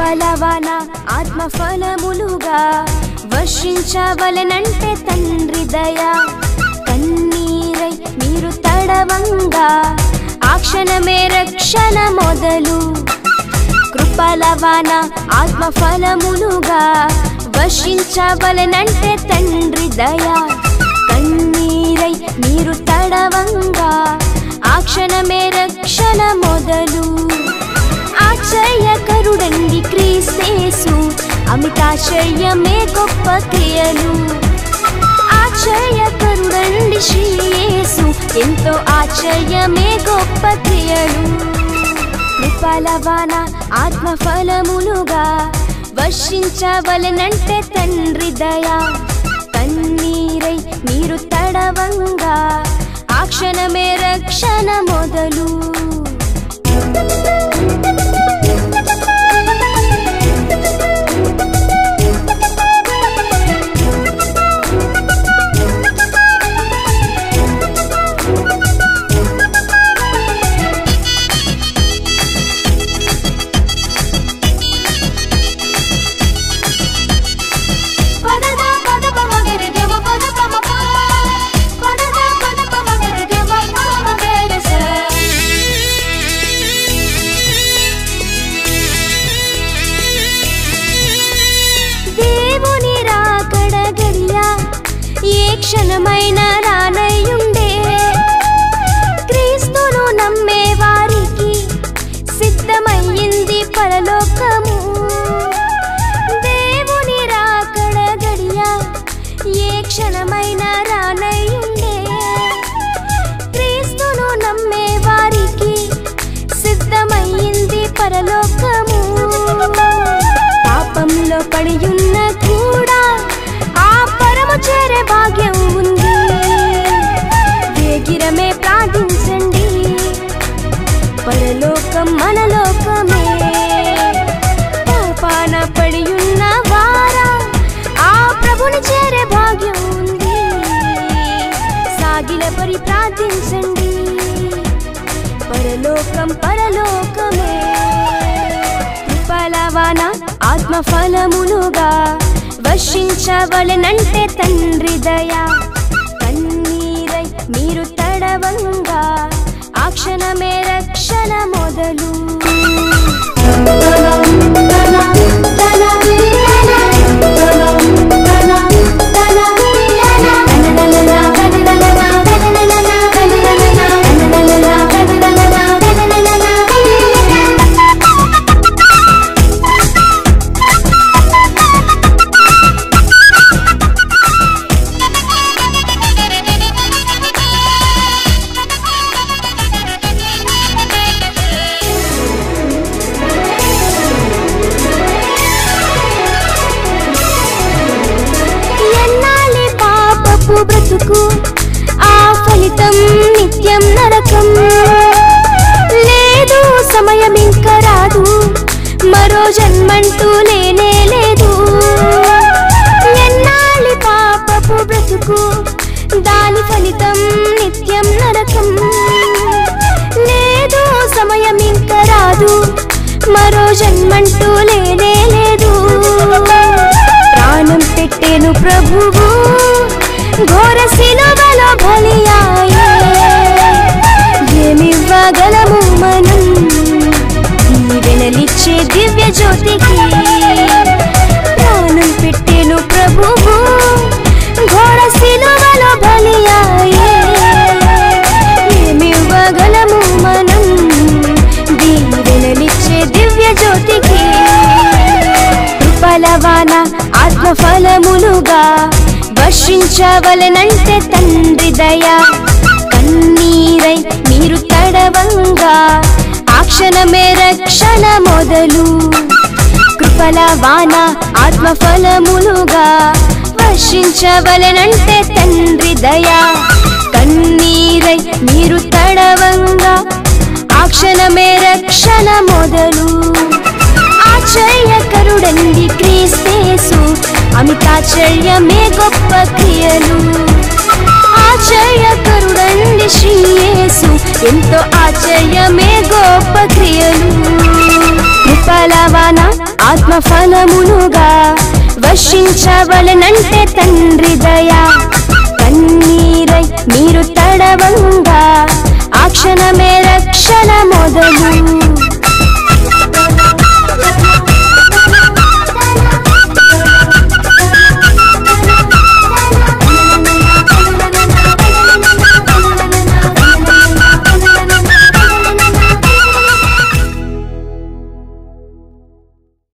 కృపలవన ఆత్మ ఫలములుగా వర్షించవలనంటే తండ్రి దయ కన్నీరై మీరు తడవంగా ఆ క్షణమే రక్షణ మొదలు కృపలవన ఆత్మ ఫలములుగా వర్షించవలనంటే తండ్రి దయ కన్నీరై మీరు తడవంగా ఆ క్షణమే రక్షణ మొదలు ఆశ్చర్యకరుడండి క్రీస్తేసు అమితాశ్చర్యమే గొప్ప క్రియలు ఆశ్చర్యకరుడండి శ్రీయేసు ఎంతో ఆశ్చర్యమే గొప్ప క్రియలు కృపలవాన ఆత్మ ఫలములుగా వర్షించవలనంటే తండ్రి దయ కన్నీరై మీరు తడవంగా ఆ క్షణమే రక్షణ మొదలు పదద పద పమ గరి గమ పద పమ ప పదద పద పమ గరి గమ పమ గరి స దేవుని రాకడ గడియ ఏ క్షణమైన రానయ్యుండే క్రీస్తును నమ్మే వారికి సిద్ధమయ్యింది పరలోకము దేవుని రాకడ గడియ ఏ క్షణమైన రానయ్యుండే క్రీస్తును నమ్మే వారికి సిద్ధమయ్యింది పరలోకము పాపంలో పడియున్న కూడా ఆ పరము చేరే భాగ్యం ఉంది వేగిరమే ప్రార్థించండి పరలోకం మనలోకమే పాపాన పడియున్న వారా ఆ ప్రభుని చేరే భాగ్యం ఉంది సాగిల పరి ప్రార్థించండి పరలోకం పరలోకమే కృపలవాన ఆత్మ ఫలములుగా వర్షించవలనంటే తండ్రి దయ కన్నీరై మీరు తడవంగా ఆ క్షణమే రక్షణ మొదలు ఎన్నాళ్ళి పాపపు బ్రతుకు ఆ ఫలితం నిత్యం నరకం లేదు సమయం ఇంకా రాదు మరో జన్మంటూ లేనే లేదు ఎన్నాళ్ళి పాపపు బ్రతుకు దాని ఫలితం నిత్యం నరకం లేదు సమయం ఇంకా రాదు మరో జన్మంటూ లేనే లేదు ప్రాణం పెట్టెను ప్రభువు ఘోర శిలువలో బలియాయే ఏమివ్వగలము మనం దీవెనలిచ్చే దివ్య జ్యోతికి ప్రాణం పెట్టెను ప్రభువు ఘోర శిలువలో బలియాయే ఏమివ్వగలము మనం దీవెనలిచ్చే దివ్య జ్యోతికి కృపలవాన ఆత్మ ఫలములుగా వర్షించవలనంటే తండ్రి దయ కన్నీరై మీరు తడవంగా ఆ క్షణమే రక్షణ మొదలు కృపల వాన ఆత్మ ఫలములుగా వర్షించవలనంటే తండ్రి దయ కన్నీరై మీరు తడవంగా ఆ క్షణమే రక్షణ మొదలు ఆశ్చర్యకరుడండి క్రీస్తేసు అమితాశ్చర్యమే గొప్ప క్రియలు ఆశ్చర్యకరుడండి శ్రీయేసు ఎంతో ఆశ్చర్యమే గొప్ప క్రియలు కృపలవాన ఆత్మ ఫలములుగా వర్షించవలనంటే తండ్రి దయా కన్నీరై మీరు తడవంగా ఆ క్షణమే రక్షణ మొదలు